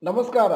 ನಮಸ್ಕಾರ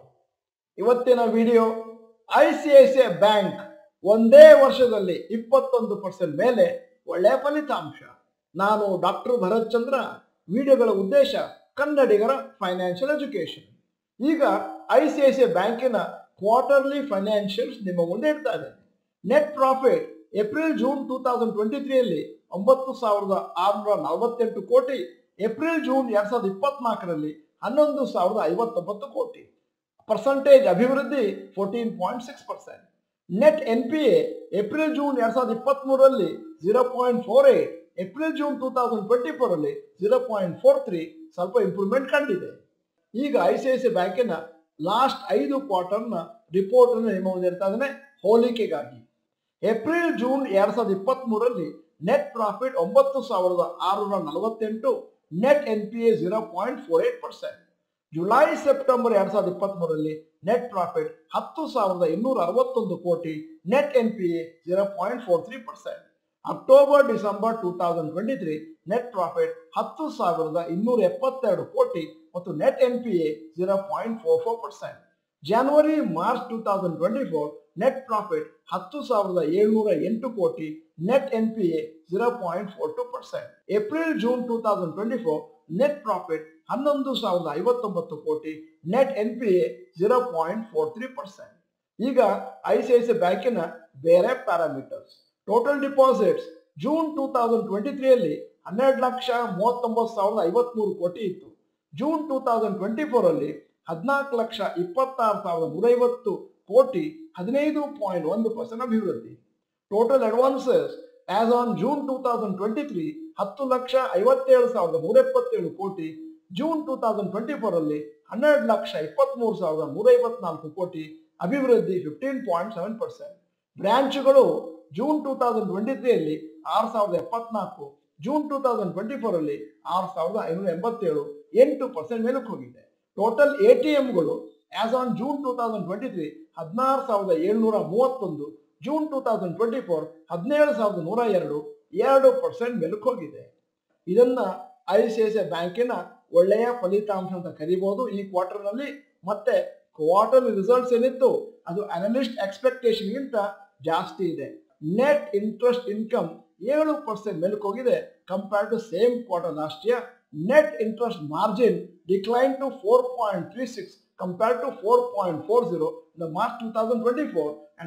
ಇವತ್ತಿನ video I C I C I bank ಒಂದೇ ವರ್ಷದಲ್ಲಿ ಇಪ್ಪತ್ತೊಂದು ಪರ್ಸೆಂಟ್ ಮೇಲೆ ಒಳ್ಳೆಯ ಫಲಿತಾಂಶ ನಾನು ಡಾಕ್ಟರ್ ಭರತ್ ಚಂದ್ರ ವಿಡಿಯೋಗಳ ಉದ್ದೇಶ ಕನ್ನಡಿಗರ ಫೈನಾನ್ಷಿಯಲ್ ಎಜುಕೇಶನ್ ಈಗ I C I C I ಬ್ಯಾಂಕಿನ ಕ್ವಾರ್ಟರ್ಲಿ ಫೈನಾನ್ಷಿಯಲ್ಸ್ ನಿಮ್ಮ ಮುಂದೆ ಇಡ್ತಾ ಇದ್ದೇನೆ net profit April June two thousand twenty ತ್ರೀಯಲ್ಲಿ ಒಂಬತ್ತು ಸಾವಿರದ ಆರುನೂರ ನಲವತ್ತೆಂಟು ಕೋಟಿ ಏಪ್ರಿಲ್ ಜೂನ್ ಎರಡ್ ಸಾವಿರದ ಇಪ್ಪತ್ನಾಲ್ಕರಲ್ಲಿ ಹನ್ನೊಂದು ಸಾವಿರದ ಐವತ್ತೊಂಬತ್ತು ಕೋಟಿ ಪರ್ಸೆಂಟೇಜ್ ಅಭಿವೃದ್ಧಿ fourteen point six percent net N P A April June ಎರಡ್ ಸಾವಿರದ ಇಪ್ಪತ್ತ್ ಮೂರರಲ್ಲಿ zero point four eight April June two thousand twenty four ಅಲ್ಲಿ ಜೀರೋ ಪಾಯಿಂಟ್ ಫೋರ್ ತ್ರೀ ಸ್ವಲ್ಪ ಇಂಪ್ರೂವ್ಮೆಂಟ್ ಕಂಡಿದೆ ಈಗ ಐ ಸಿ ಐ ಸಿ ಬ್ಯಾಂಕಿನ ಲಾಸ್ಟ್ ಐದು ಕ್ವಾರ್ಟರ್ನ ರಿಪೋರ್ಟ್ ಅನ್ನು ನಿಮ್ಮ ಮುಂದೆ ಇರ್ತಾ ಇದ್ದೇನೆ ಹೋಲಿಕೆಗಾಗಿ ಏಪ್ರಿಲ್ ಜೂನ್ ಎರಡ್ ಸಾವಿರದ ಇಪ್ಪತ್ತ್ ಮೂರರಲ್ಲಿ ನೆಟ್ ಪ್ರಾಫಿಟ್ ಒಂಬತ್ತು ಸಾವಿರದ ಆರುನೂರ ನಲವತ್ತೆಂಟು net N P A zero point four eight percent July September ಎರಡ್ ಸಾವಿರದ ಇಪ್ಪತ್ತ್ ಮೂರರಲ್ಲಿ ನೆಟ್ ಪ್ರಾಫಿಟ್ ಹತ್ತು ಸಾವಿರದ ಇನ್ನೂರ ಅರವತ್ತೊಂದು crore net N P A zero point four three percent October December two thousand twenty three net profit ಹತ್ತು ಸಾವಿರದ ಇನ್ನೂರ ಎಪ್ಪತ್ತೆರಡು ಕೋಟಿ ಮತ್ತು net N P A zero point four four percent January March two thousand twenty four net profit ಹತ್ತು ಸಾವಿರದ ಏಳ್ನೂರ ಎಂಟು crore net N P A zero point four two percent April June two thousand twenty four net profit ಹನ್ನೊಂದು ಸಾವಿರದ ಐವತ್ತೊಂಬತ್ತು ಕೋಟಿ net N P A zero point four three percent ಈಗ I C I C ಬ್ಯಾಂಕಿನ ಬೇರೆ parameters total deposits June two thousand twenty ತ್ರೀಯಲ್ಲಿ ಹನ್ನೆರಡು ಲಕ್ಷ ಮೂವತ್ತೊಂಬತ್ತು ಸಾವಿರದ ಐವತ್ಮೂರು ಕೋಟಿ ಇತ್ತು June two thousand twenty four ಅಲ್ಲಿ ಹದಿನಾಲ್ಕು ಲಕ್ಷ ಇಪ್ಪತ್ತಾರು ಸಾವಿರದ ನೂರೈವತ್ತು ಕೋಟಿ ಹದಿನೈದು ಪಾಯಿಂಟ್ ಒಂದು ಪರ್ಸೆಂಟ್ ಅಭಿವೃದ್ಧಿ total advances as on June two thousand twenty three ಹತ್ತು ಲಕ್ಷ ಐವತ್ತೇಳು ಸಾವಿರದ ನೂರ ಎಪ್ಪತ್ತೇಳು crore June two thousand twenty four ಅಲ್ಲಿ ಹನ್ನೆರಡು ಲಕ್ಷ ಇಪ್ಪತ್ಮೂರು ಸಾವಿರದ ನೂರ ಐವತ್ನಾಲ್ಕು ಕೋಟಿ ಅಭಿವೃದ್ಧಿ ಫಿಫ್ಟೀನ್ ಪಾಯಿಂಟ್ ಸೆವೆನ್ ಪರ್ಸೆಂಟ್ ಬ್ರಾಂಚ್ಗಳು ಜೂನ್ ಟೂ ತೌಸಂಡ್ ಟ್ವೆಂಟಿ ತ್ರೀಯಲ್ಲಿ ಆರು ಸಾವಿರದ ಎಪ್ಪತ್ನಾಲ್ಕು June two thousand twenty four ಅಲ್ಲಿ ಆರು ಸಾವಿರದ ಐನೂರ ಎಂಬತ್ತೇಳು ಎಂಟು ಪರ್ಸೆಂಟ್ ಮೇಲಕ್ಕೆ ಹೋಗಿದೆ ಟೋಟಲ್ ಎ ಟಿ ಎಂಗಳು as on June two thousand twenty three ಹದಿನಾರು ಸಾವಿರದ ಏಳ್ನೂರ ಮೂವತ್ತೊಂದು June two thousand twenty four ಹದಿನೇಳು ಸಾವಿರದ ನೂರ ಎರಡು ಎರಡು ಪರ್ಸೆಂಟ್ ಮೇಲಕ್ಕೆ ಹೋಗಿದೆ ಇದನ್ನ I C I C I ಬ್ಯಾಂಕಿನ ಒಳ್ಳೆಯ ಫಲಿತಾಂಶ ಅಂತ ಕರಿಬಹುದು ಈ ಕ್ವಾರ್ಟರ್ನಲ್ಲಿ ಮತ್ತೆ ಕ್ವಾರ್ಟರ್ ರಿಸಲ್ಟ್ಸ್ ಏನಿತ್ತು ಅದು ಅನಲಿಸ್ಟ್ ಎಕ್ಸ್ಪೆಕ್ಟೇಷನ್ಗಿಂತ ಜಾಸ್ತಿ ಇದೆ ನೆಟ್ ಇಂಟ್ರೆಸ್ಟ್ ಇನ್ಕಮ್ ಏಳು ಪರ್ಸೆಂಟ್ ಮೇಲಕ್ಕೆ ಹೋಗಿದೆ compare to same quarter last year net interest margin decline to four point three six compared to 4.40 in the March 2024 and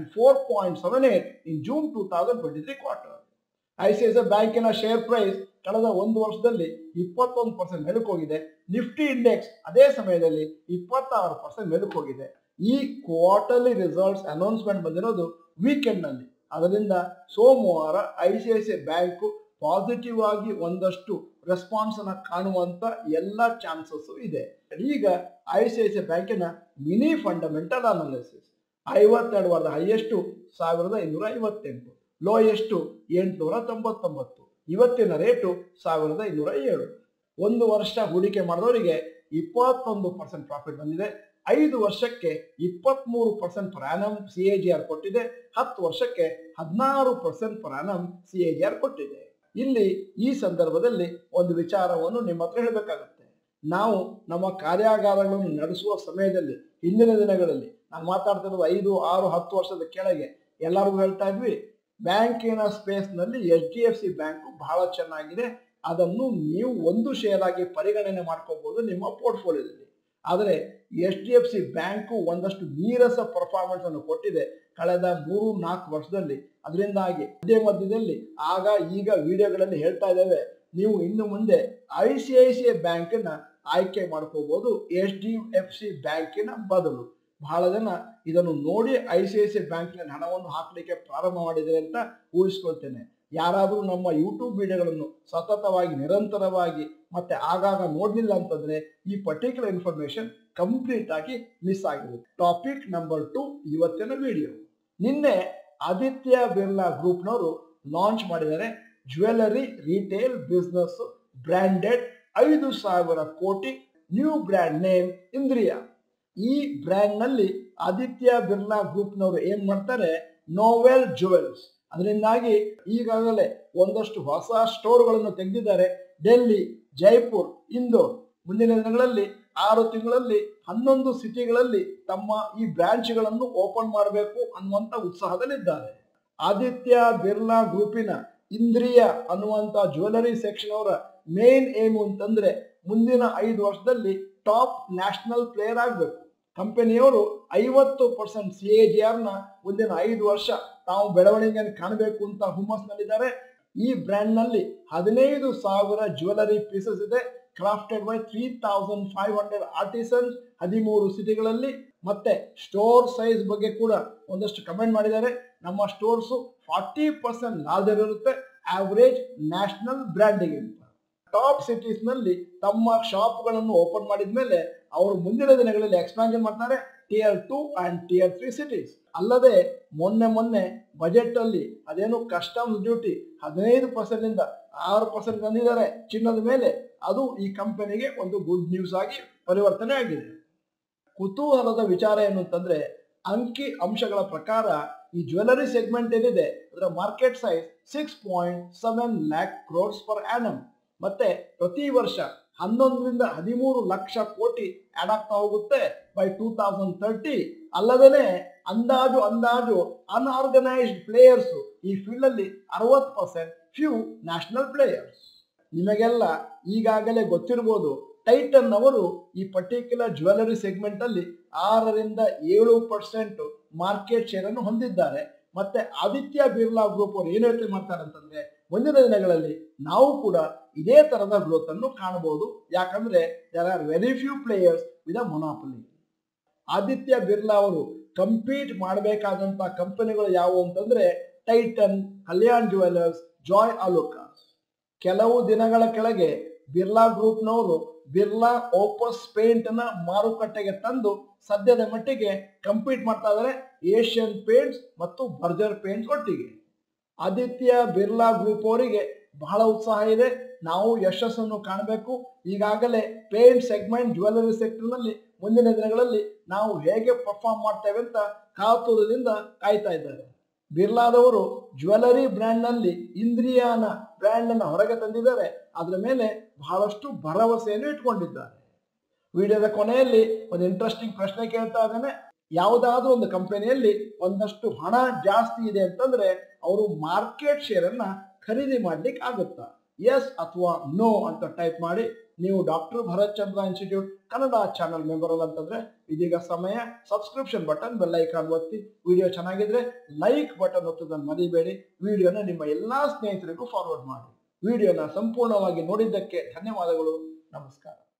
4.78 in June 2023 quarter. ICICI ಬ್ಯಾಂಕಿನ share price ಕಳೆದ ಒಂದು ವರ್ಷದಲ್ಲಿ ಇಪ್ಪತ್ತೊಂದು percent ಮೇಲಕ್ಕೆ ಹೋಗಿದೆ ನಿಫ್ಟಿ ಇಂಡೆಕ್ಸ್ ಅದೇ ಸಮಯದಲ್ಲಿ ಇಪ್ಪತ್ತಾರು ಪರ್ಸೆಂಟ್ ಮೇಲಕ್ಕೆ ಹೋಗಿದೆ ಈ ಕ್ವಾರ್ಟರ್ಲಿ ರಿಸಲ್ಟ್ಸ್ ಅನೌನ್ಸ್ಮೆಂಟ್ ಬಂದಿರೋದು ವೀಕೆಂಡ್ ನಲ್ಲಿ ಅದರಿಂದ ಸೋಮವಾರ I C I C I bank positive ಆಗಿ ಒಂದಷ್ಟು ರೆಸ್ಪಾನ್ಸ್ ಅನ್ನ ಕಾಣುವಂತ ಎಲ್ಲ ಚಾನ್ಸಸ್ ಇದೆ ಈಗ ಐ ಸಿ ಐ ಸಿ ಬ್ಯಾಂಕಿನ ಮಿನಿ ಫಂಡಮೆಂಟಲ್ ಅನಾಲಿಸಿಸ್ ಐವತ್ತೆರಡು ವಾರದ ಹೈಯೆಸ್ಟು ಸಾವಿರದ ಇನ್ನೂರ ಐವತ್ತೆಂಟು ಲೋಯೆಸ್ಟು ಎಂಟುನೂರ ತೊಂಬತ್ತೊಂಬತ್ತು ಇವತ್ತಿನ ರೇಟು ಸಾವಿರದ ಇನ್ನೂರ ಏಳು ಒಂದು ವರ್ಷ ಹೂಡಿಕೆ ಮಾಡಿದವರಿಗೆ ಇಪ್ಪತ್ತೊಂದು ಪರ್ಸೆಂಟ್ ಪ್ರಾಫಿಟ್ ಬಂದಿದೆ ಐದು ವರ್ಷಕ್ಕೆ ಇಪ್ಪತ್ಮೂರು ಪರ್ಸೆಂಟ್ ಪ್ರಯಾಣಮ್ ಸಿ ಎ ಜಿ ಆರ್ ಕೊಟ್ಟಿದೆ ಹತ್ತು ವರ್ಷಕ್ಕೆ ಹದಿನಾರು ಪರ್ಸೆಂಟ್ ಪ್ರಯಾಣಮ್ ಸಿ ಎ ಜಿ ಆರ್ ಕೊಟ್ಟಿದೆ ಇಲ್ಲಿ ಈ ಸಂದರ್ಭದಲ್ಲಿ ಒಂದು ವಿಚಾರವನ್ನು ನಿಮ್ಮ ಹತ್ರ ಹೇಳಬೇಕಾಗುತ್ತೆ ನಾವು ನಮ್ಮ ಕಾರ್ಯಾಗಾರಗಳನ್ನು ನಡೆಸುವ ಸಮಯದಲ್ಲಿ ಹಿಂದಿನ ದಿನಗಳಲ್ಲಿ ನಾನು ಮಾತಾಡ್ತಿರೋದು ಐದು ಆರು ಹತ್ತು ವರ್ಷದ ಕೆಳಗೆ ಎಲ್ಲರಿಗೂ ಹೇಳ್ತಾ ಇದ್ವಿ ಬ್ಯಾಂಕಿನ ಸ್ಪೇಸ್ನಲ್ಲಿ H D F C bank ಬಹಳ ಚೆನ್ನಾಗಿದೆ ಅದನ್ನು ನೀವು ಒಂದು ಶೇರ್ ಆಗಿ ಪರಿಗಣನೆ ಮಾಡ್ಕೋಬಹುದು ನಿಮ್ಮ ಪೋರ್ಟ್ಫೋಲಿಯೋದಲ್ಲಿ ಆದರೆ H D F C bank ಒಂದಷ್ಟು ನೀರಸ ಪರ್ಫಾರ್ಮೆನ್ಸ್ ಅನ್ನು ಕೊಟ್ಟಿದೆ ಕಳೆದ ಮೂರು ನಾಲ್ಕು ವರ್ಷದಲ್ಲಿ ಅದರಿಂದಾಗಿ ಮಧ್ಯ ಮಧ್ಯದಲ್ಲಿ ಆಗ ಈಗ ವಿಡಿಯೋಗಳಲ್ಲಿ ಹೇಳ್ತಾ ಇದ್ದೇವೆ ನೀವು ಇನ್ನು ಮುಂದೆ I C I C I ಬ್ಯಾಂಕನ್ನ ಆಯ್ಕೆ ಮಾಡ್ಕೋಬಹುದು ಎಚ್ ಡಿ ಎಫ್ ಸಿ ಬ್ಯಾಂಕಿನ ಬದಲು ಬಹಳ ಜನ ಇದನ್ನು ನೋಡಿ ಐ ಸಿ ಐ ಸಿ ಬ್ಯಾಂಕಿನ ಹಣವನ್ನು ಹಾಕಲಿಕ್ಕೆ ಪ್ರಾರಂಭ ಮಾಡಿದರೆ ಅಂತ ಊಹಿಸ್ಕೊಳ್ತೇನೆ ಯಾರಾದರೂ ನಮ್ಮ ಯೂಟ್ಯೂಬ್ ವಿಡಿಯೋಗಳನ್ನು ಸತತವಾಗಿ ನಿರಂತರವಾಗಿ ಮತ್ತೆ ಆಗಾಗ ನೋಡಲಿಲ್ಲ ಅಂತಂದ್ರೆ ಈ ಪರ್ಟಿಕ್ಯುಲರ್ ಇನ್ಫಾರ್ಮೇಶನ್ ಕಂಪ್ಲೀಟ್ ಆಗಿ ಮಿಸ್ ಆಗಿರುತ್ತೆ ಟಾಪಿಕ್ ನಂಬರ್ ಟು ಇವತ್ತಿನ ವಿಡಿಯೋ ನಿನ್ನೆ ಆದಿತ್ಯ ಬಿರ್ಲಾ ಗ್ರೂಪ್ನವರು ಲಾಂಚ್ ಮಾಡಿದ್ದಾರೆ ಜ್ಯುವೆಲರಿ ರಿಟೇಲ್ ಬಿಸ್ನೆಸ್ ಬ್ರ್ಯಾಂಡೆಡ್ ಐದು ಸಾವಿರ ಕೋಟಿ ನ್ಯೂ ಬ್ರ್ಯಾಂಡ್ ನೇಮ್ ಇಂದ್ರಿಯಾ ಈ ಬ್ರ್ಯಾಂಡ್ ನಲ್ಲಿ ಆದಿತ್ಯ ಬಿರ್ಲಾ ಗ್ರೂಪ್ನವರು ಏನ್ ಮಾಡ್ತಾರೆ ನೋವೆಲ್ ಜುವೆಲ್ಸ್ ಅದರಿಂದಾಗಿ ಈಗಾಗಲೇ ಒಂದಷ್ಟು ಹೊಸ ಸ್ಟೋರ್ಗಳನ್ನು ತೆಗೆದಿದ್ದಾರೆ ಡೆಲ್ಲಿ ಜೈಪುರ್ ಇಂದೋರ್ ಮುಂದಿನ ದಿನಗಳಲ್ಲಿ ಆರು ತಿಂಗಳಲ್ಲಿ ಹನ್ನೊಂದು ಸಿಟಿಗಳಲ್ಲಿ ತಮ್ಮ ಈ ಬ್ರಾಂಚ್ಗಳನ್ನು ಓಪನ್ ಮಾಡಬೇಕು ಅನ್ನುವಂತ ಉತ್ಸಾಹದಲ್ಲಿದ್ದಾರೆ ಆದಿತ್ಯ ಬಿರ್ಲಾ ಗ್ರೂಪಿನ ಇಂದ್ರಿಯ ಅನ್ನುವಂತ ಜ್ಯುವೆಲರಿ ಸೆಕ್ಷನ್ ಅವರ ಮೇನ್ ಏಮ್ ಅಂತಂದ್ರೆ ಮುಂದಿನ ಐದು ವರ್ಷದಲ್ಲಿ ಟಾಪ್ ನ್ಯಾಷನಲ್ ಪ್ಲೇಯರ್ ಆಗಬೇಕು ಕಂಪನಿಯವರು ಐವತ್ತು percent C A G R ನ ಮುಂದಿನ ಐದು ವರ್ಷ ತಾವು ಬೆಳವಣಿಗೆಯನ್ನು ಕಾಣಬೇಕು ಅಂತ ಹುಮ್ಮಸ್ನಲ್ಲಿದ್ದಾರೆ ಈ ಬ್ರ್ಯಾಂಡ್ ನಲ್ಲಿ ಹದಿನೈದು ಸಾವಿರ ಜ್ಯುವೆಲರಿ ಪೀಸಸ್ ಇದೆ crafted by three thousand five hundred artisans ಹದಿಮೂರು ಸಿಟಿಗಳಲ್ಲಿ ಮತ್ತೆ ಸ್ಟೋರ್ ಸೈಜ್ ಬಗ್ಗೆ ಕೂಡ ಒಂದಷ್ಟು ಕಮೆಂಟ್ ಮಾಡಿದ್ದಾರೆ ನಮ್ಮ ಸ್ಟೋರ್ಸು ಫಾರ್ಟಿ ಪರ್ಸೆಂಟ್ ಲಾರ್ಜರ್ ಇರುತ್ತೆ ಆವರೇಜ್ ನ್ಯಾಷನಲ್ ಬ್ರ್ಯಾಂಡಿಗಿಂತ ಟಾಪ್ ಸಿಟೀಸ್ ನಲ್ಲಿ ತಮ್ಮ ಶಾಪ್ಗಳನ್ನು ಓಪನ್ ಮಾಡಿದ ಮೇಲೆ ಅವರು ಮುಂದಿನ ದಿನಗಳಲ್ಲಿ ಎಕ್ಸ್ಪಾನ್ಷನ್ ಮಾಡ್ತಾರೆ tier two and tier three cities ಅಲ್ಲದೆ ಮೊನ್ನೆ ಮೊನ್ನೆ ಬಜೆಟ್ ಅಲ್ಲಿ ಅದೇನು ಕಸ್ಟಮ್ಸ್ ಡ್ಯೂಟಿ ಹದಿನೈದು ಪರ್ಸೆಂಟ್ ಇಂದ ಆರು ಪರ್ಸೆಂಟ್ ತಂದಿದ್ದಾರೆ ಚಿನ್ನದ ಮೇಲೆ ಅದು ಈ ಕಂಪನಿಗೆ ಒಂದು ಗುಡ್ ನ್ಯೂಸ್ ಆಗಿ ಪರಿವರ್ತನೆ ಆಗಿದೆ ಕುತೂಹಲದ ವಿಚಾರ ಏನು ಅಂತಂದ್ರೆ ಅಂಕಿ ಅಂಶಗಳ ಪ್ರಕಾರ ಈ ಜ್ಯುವೆಲರಿ ಸೆಗ್ಮೆಂಟ್ ಏನಿದೆ ಅದರ market size six point seven lakh crores per annum ಮತ್ತೆ ಪ್ರತಿ ವರ್ಷ ಹನ್ನೊಂದರಿಂದ ಹದಿಮೂರು ಲಕ್ಷ ಕೋಟಿ ಆಡ್ ಆಗ್ತಾ ಹೋಗುತ್ತೆ ಬೈ ಟೂ ತೌಸಂಡ್ ತರ್ಟಿ ಅಲ್ಲದೇ ಅಂದಾಜು ಅಂದಾಜು ಅನ್ಆರ್ಗನೈಸ್ಡ್ ಪ್ಲೇಯರ್ಸ್ ಈ ಫೀಲ್ಡ್ ಅಲ್ಲಿ ಅರವತ್ತು ಪರ್ಸೆಂಟ್ ಫ್ಯೂ ನ್ಯಾಷನಲ್ ಪ್ಲೇಯರ್ಸ್ ನಿಮಗೆಲ್ಲ ಈಗಾಗಲೇ ಗೊತ್ತಿರಬಹುದು ಟೈಟನ್ ಅವರು ಈ ಪರ್ಟಿಕ್ಯುಲರ್ ಜ್ಯುವೆಲರಿ ಸೆಗ್ಮೆಂಟ್ ಅಲ್ಲಿ ಆರರಿಂದ ಏಳು ಪರ್ಸೆಂಟ್ ಮಾರ್ಕೆಟ್ ಶೇರ್ ಅನ್ನು ಹೊಂದಿದ್ದಾರೆ ಮತ್ತೆ ಆದಿತ್ಯ ಬಿರ್ಲಾ ಗ್ರೂಪ್ ಅವರು ಏನು ಯೋಚನೆ ಮಾಡ್ತಾರೆ ಅಂತಂದ್ರೆ ಮುಂದಿನ ದಿನಗಳಲ್ಲಿ ನಾವು ಕೂಡ ಇದೇ ತರದ ಗ್ರೋತ್ ಅನ್ನು ಕಾಣಬಹುದು ಯಾಕಂದ್ರೆ there are very few players with a monopoly Aditya Birla ಅವರು ಕಂಪೀಟ್ ಮಾಡಬೇಕಾದಂತ ಕಂಪನಿಗಳು ಯಾವುವು ಅಂತಂದ್ರೆ Titan Kalyan jewellers Joy Alukkas ಕೆಲವು ದಿನಗಳ ಕೆಳಗೆ ಬಿರ್ಲಾ ಗ್ರೂಪ್ನವರು ಬಿರ್ಲಾ ಓಪಸ್ ಪೇಂಟ್ ನ ಮಾರುಕಟ್ಟೆಗೆ ತಂದು ಸದ್ಯದ ಮಟ್ಟಿಗೆ ಕಂಪೀಟ್ ಮಾಡ್ತಾ ಇದ್ದಾರೆ ಏಷ್ಯನ್ ಪೇಂಟ್ಸ್ ಮತ್ತು ಬರ್ಜರ್ ಪೇಂಟ್ಸ್ ಒಟ್ಟಿಗೆ ಆದಿತ್ಯ ಬಿರ್ಲಾ ಗ್ರೂಪ್ ಅವರಿಗೆ ಬಹಳ ಉತ್ಸಾಹ ಇದೆ ನಾವು ಯಶಸ್ಸನ್ನು ಕಾಣಬೇಕು ಈಗಾಗಲೇ ಪೇಂಟ್ ಸೆಗ್ಮೆಂಟ್ ಜ್ಯುವೆಲರಿ ಸೆಕ್ಟರ್ ನಲ್ಲಿ ಮುಂದಿನ ದಿನಗಳಲ್ಲಿ ನಾವು ಹೇಗೆ ಪರ್ಫಾರ್ಮ್ ಮಾಡ್ತೇವೆ ಅಂತ ಕಾತುರದಿಂದ ಕಾಯ್ತಾ ಇದ್ದಾರೆ ಬಿರ್ಲಾದವರು ಜ್ಯುವೆಲರಿ ಬ್ರ್ಯಾಂಡ್ ನಲ್ಲಿ ಇಂದ್ರಿಯಾನ ಬ್ರ್ಯಾಂಡ್ ಅನ್ನು ಹೊರಗೆ ತಂದಿದ್ದಾರೆ ಅದರ ಮೇಲೆ ಬಹಳಷ್ಟು ಭರವಸೆಯನ್ನು ಇಟ್ಕೊಂಡಿದ್ದಾರೆ ವಿಡಿಯೋದ ಕೊನೆಯಲ್ಲಿ ಒಂದು ಇಂಟ್ರೆಸ್ಟಿಂಗ್ ಪ್ರಶ್ನೆ ಕೇಳ್ತಾ ಇದ್ದೇನೆ ಯಾವುದಾದ್ರೂ ಒಂದು ಕಂಪನಿಯಲ್ಲಿ ಒಂದಷ್ಟು ಹಣ ಜಾಸ್ತಿ ಇದೆ ಅಂತಂದ್ರೆ ಅವರು ಮಾರ್ಕೆಟ್ ಶೇರ್ ಅನ್ನ ಖರೀದಿ ಮಾಡ್ಲಿಕ್ಕೆ ಆಗುತ್ತಾ ಎಸ್ ಅಥವಾ ನೋ ಅಂತ ಟೈಪ್ ಮಾಡಿ ನೀವು doctor Bharat Chandra institute Kannada channel member ಅಲ್ಲ ಅಂತಂದ್ರೆ ಇದೀಗ ಸಮಯ ಸಬ್ಸ್ಕ್ರಿಪ್ಷನ್ ಬಟನ್ ಬೆಲ್ ಐಕಾನ್ ಒತ್ತಿ ವಿಡಿಯೋ ಚೆನ್ನಾಗಿದ್ರೆ ಲೈಕ್ ಬಟನ್ ಒತ್ತೋದನ್ನು ಮರಿಬೇಡಿ ವಿಡಿಯೋನ ನಿಮ್ಮ ಎಲ್ಲಾ ಸ್ನೇಹಿತರಿಗೂ ಫಾರ್ವರ್ಡ್ ಮಾಡಿ ವಿಡಿಯೋನ ಸಂಪೂರ್ಣವಾಗಿ ನೋಡಿದ್ದಕ್ಕೆ ಧನ್ಯವಾದಗಳು ನಮಸ್ಕಾರ